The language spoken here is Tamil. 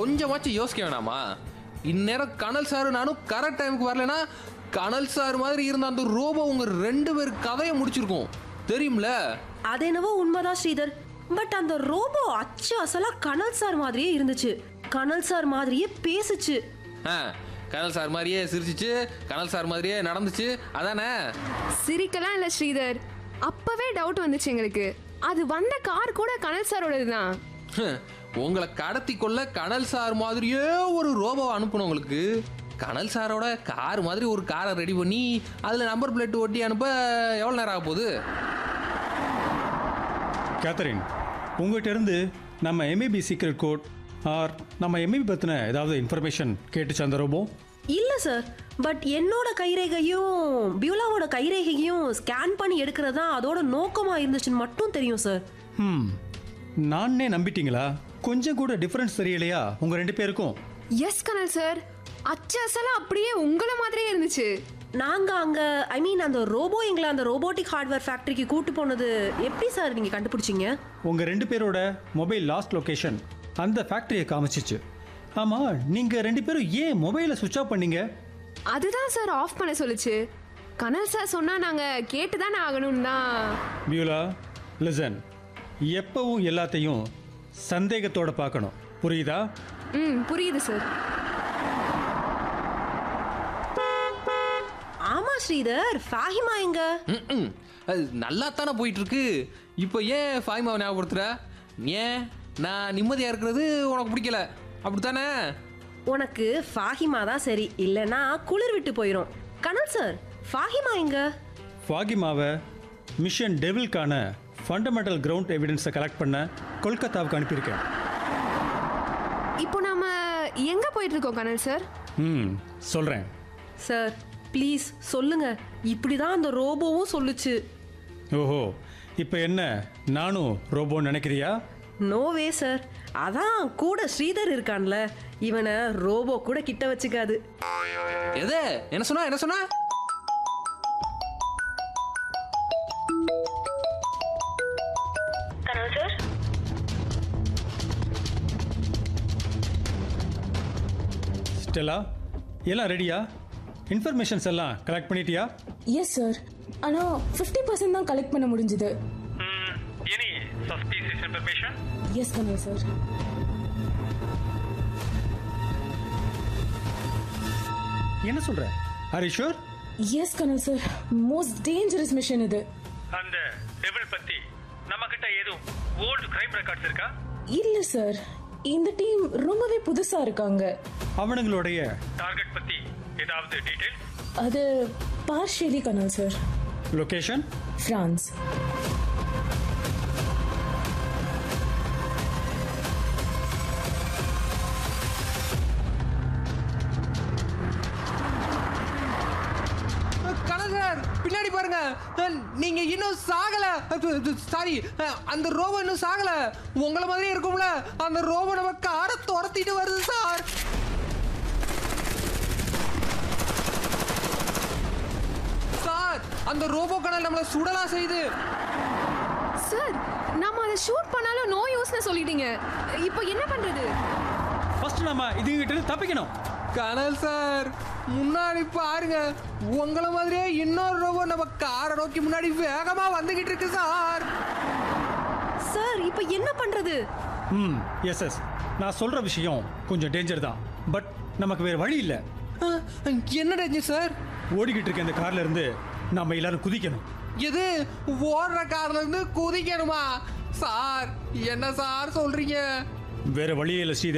கொஞ்சமாச்சும் யோசிக்க வேணாமா இந்நேரம் கனல் சார் நானும் கரெக்ட் டைமுக்கு வரலனா கனல் சார் மாதிரி இருந்த அந்த ரோபோ உங்க ரெண்டு பேர் கதையை முடிச்சிருக்கோம் தெரியும்ல அது என்னவோ உண்மைதான் ஸ்ரீதர் பட் அந்த ரோபோ அச்சு அசலா கனல் சார் மாதிரியே இருந்துச்சு கனல் சார் மாதிரியே பேசுச்சு ஆ கனல் சார் மாதிரியே சிரிச்சிச்சு கனல் சார் மாதிரியே நடந்துச்சு அதானே சிரிக்கலாம் இல்லை ஸ்ரீதர் அப்பவே டவுட் வந்துச்சு எங்களுக்கு அது வந்த கார் கூட கனல் சாரோடது தான் ஹம், உங்களை கடத்தி கொள்ள கனல் சார் மாதிரியே ஒரு ரோபோ அனுப்பணும் உங்களுக்கு கனல் சாரோட கார் மாதிரி ஒரு காரை ரெடி பண்ணி அதில் நம்பர் பிளேட் ஒட்டி அனுப்ப எவ்வளோ நேரம் ஆக போகுது கேத்தரின் உங்ககிட்ட இருந்து நம்ம எம்ஏபி சீக்ரெட் கோட் ஆர் நம்ம எம்ஏபி பற்றின ஏதாவது இன்ஃபர்மேஷன் கேட்டுச்சு அந்த ரோபோ இல்ல சார் பட் என்னோட கைரேகையும் பியூலாவோட கைரேகையும் ஸ்கேன் பண்ணி எடுக்கிறது தான் அதோட நோக்கமா இருந்துச்சுன்னு மட்டும் தெரியும் சார் ம் நானே நம்பிட்டீங்களா கொஞ்சம் கூட டிஃப்ரென்ஸ் தெரியலையா உங்கள் ரெண்டு பேருக்கும் எஸ் கனல் சார் அச்சு அசலா அப்படியே உங்களை மாதிரியே இருந்துச்சு நாங்க அங்க ஐ மீன் அந்த ரோபோ எங்களை அந்த ரோபோட்டிக் ஹார்ட்வேர் ஃபேக்டரிக்கு கூட்டு போனது எப்படி சார் நீங்க கண்டுபிடிச்சீங்க உங்கள் ரெண்டு பேரோட மொபைல் லாஸ்ட் லொகேஷன் அந்த ஃபேக்ட்ரியை காமிச்சிச்சு ஆமாம் நீங்கள் ரெண்டு பேரும் ஏன் மொபைலை சுவிட்ச் ஆஃப் பண்ணீங்க அதுதான் சார் ஆஃப் பண்ண சொல்லுச்சு கனல் சார் சொன்னா நாங்க கேட்டு தானே ஆகணும் தான் பியூலா லிசன் எப்பவும் எல்லாத்தையும் சந்தேகத்தோட பார்க்கணும் புரியுதா ம் புரியுது சார் ஆமா ஸ்ரீதர் ஃபாஹிமா எங்க ம்ம். அது நல்லா தானே போயிட்டு இருக்கு இப்போ ஏன் ஃபாய்மாவை ஞாபகப்படுத்துற ஏன் நான் நிம்மதியாக இருக்கிறது உனக்கு பிடிக்கல அப்படித்தானே உனக்கு ஃபாஹிமா தான் சரி இல்லைன்னா குளிர் விட்டு போயிடும் கனல் சார் ஃபாஹிமா எங்க ஃபாகிமாவை மிஷன் டெவில்கான ஃபண்டமெண்டல் கிரவுண்ட் எவிடன்ஸை கலெக்ட் பண்ண கொல்கத்தாவுக்கு அனுப்பியிருக்கேன் இப்போ நாம எங்க போயிட்டு இருக்கோம் கனல் சார் ம் சொல்கிறேன் சார் ப்ளீஸ் சொல்லுங்க இப்படிதான் அந்த ரோபோவும் சொல்லுச்சு ஓஹோ இப்போ என்ன நானும் ரோபோன்னு நினைக்கிறியா நோவே சார் அதான் கூட ஸ்ரீதர் இருக்கான்ல இவனை ரோபோ கூட கிட்ட வச்சுக்காது எது என்ன சொன்னா என்ன சொன்னா ஸ்டெல்லா எல்லாம் ரெடியா இன்ஃபர்மேஷன்ஸ் எல்லாம் கலெக்ட் பண்ணிட்டியா எஸ் சார் ஆனால் ஃபிஃப்டி பர்சன்ட் தான் கலெக்ட் பண்ண முடிஞ்சுது any suspicious information yes colonel sir என்ன சொல்ற are sure yes colonel sir most dangerous mission இது அந்த டெபிள் பத்தி நம்ம கிட்ட எதுவும் ஓல்டு கிரைம் ரெக்கார்ட்ஸ் இருக்கா இல்லை சார் இந்த டீம் ரொம்பவே புதுசாக இருக்காங்க அவனுங்களுடைய டார்கெட் பத்தி ஏதாவது டீடைல் அது பார்ஷியலி கனல் சார் லொகேஷன் ஃப்ரான்ஸ் கனகர் பின்னாடி பாருங்க அஹ், நீங்க இன்னும் சாகல சாரி அந்த ரோபோ இன்னும் சாகல உங்களை மாதிரியே இருக்கும்ல அந்த ரோபோ நம்ம காரை துரத்திட்டு வருது சார் சார் அந்த ரோபோ கனல் நம்மளை சுடலாம் செய்யுது சார் நாம அதை ஷூட் பண்ணாலும் நோ யூஸ்னு சொல்லிட்டீங்க இப்போ என்ன பண்றது ஃபர்ஸ்ட் நம்ம இதுகிட்ட இருந்து தப்பிக்கணும் கனல் சார் முன்னாடி பாருங்க உங்களை மாதிரியே இன்னொரு ரோபோ நம்ம காரை நோக்கி முன்னாடி வேகமா வந்துகிட்டு இருக்கு சார் சார் இப்போ என்ன பண்றது ம் எஸ் எஸ் நான் சொல்ற விஷயம் கொஞ்சம் டேஞ்சர் தான் பட் நமக்கு வேற வழி இல்லை அஹ், என்ன டேஞ்சர் சார் ஓடிக்கிட்டு இருக்க இந்த கார்ல இருந்து நம்ம எல்லாரும் குதிக்கணும் எது ஓடுற கார்ல இருந்து குதிக்கணுமா சார் என்ன சார் சொல்றீங்க வேற வழியே இல்லை ஸ்ரீ